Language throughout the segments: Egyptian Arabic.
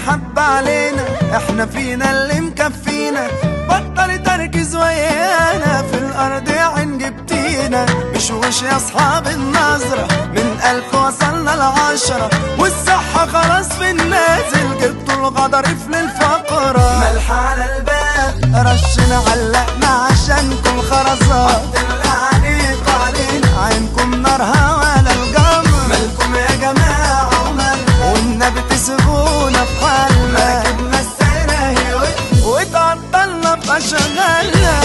حب علينا احنا فينا اللي مكفينا بطل تركز ويانا في الارض عين جبتينا مش وش يا اصحاب النظرة من الف وصلنا لعشرة والصحة خلاص في النازل جبتوا الغضاريف للفقرة ملح على الباب رشنا علقنا عشانكم خرزات عليكم علينا عينكم نارها ولا الجمر مالكم يا جماعة ومالنا والنبي تسيبونا في حالنا ركبنا السيرة هي وقفت وتعطلنا فشغلنا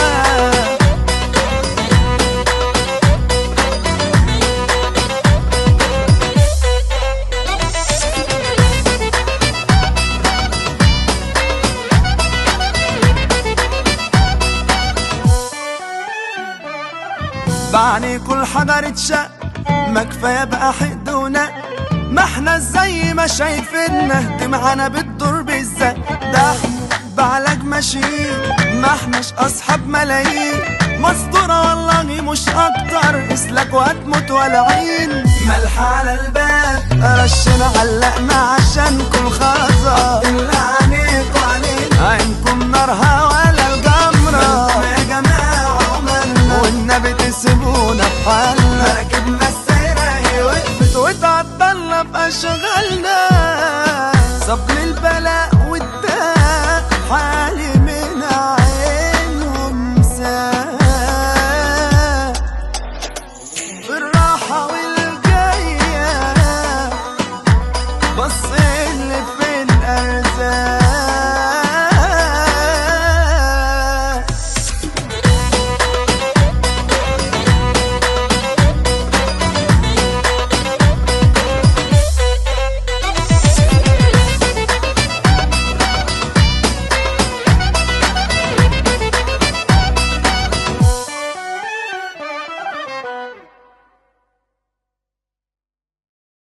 بعني كل حجر اتشق ما كفايه بقى حقد ونق ما احنا زي ما شايفيننا دي معانا بتدور بالزق ده احنا بعلاج ماشيين ما احناش اصحاب ملايين مستورة والله مش اكتر اسلك وهتموت ولا عين ملح على الباب رشنا علقنا عشان كل خرزة اللي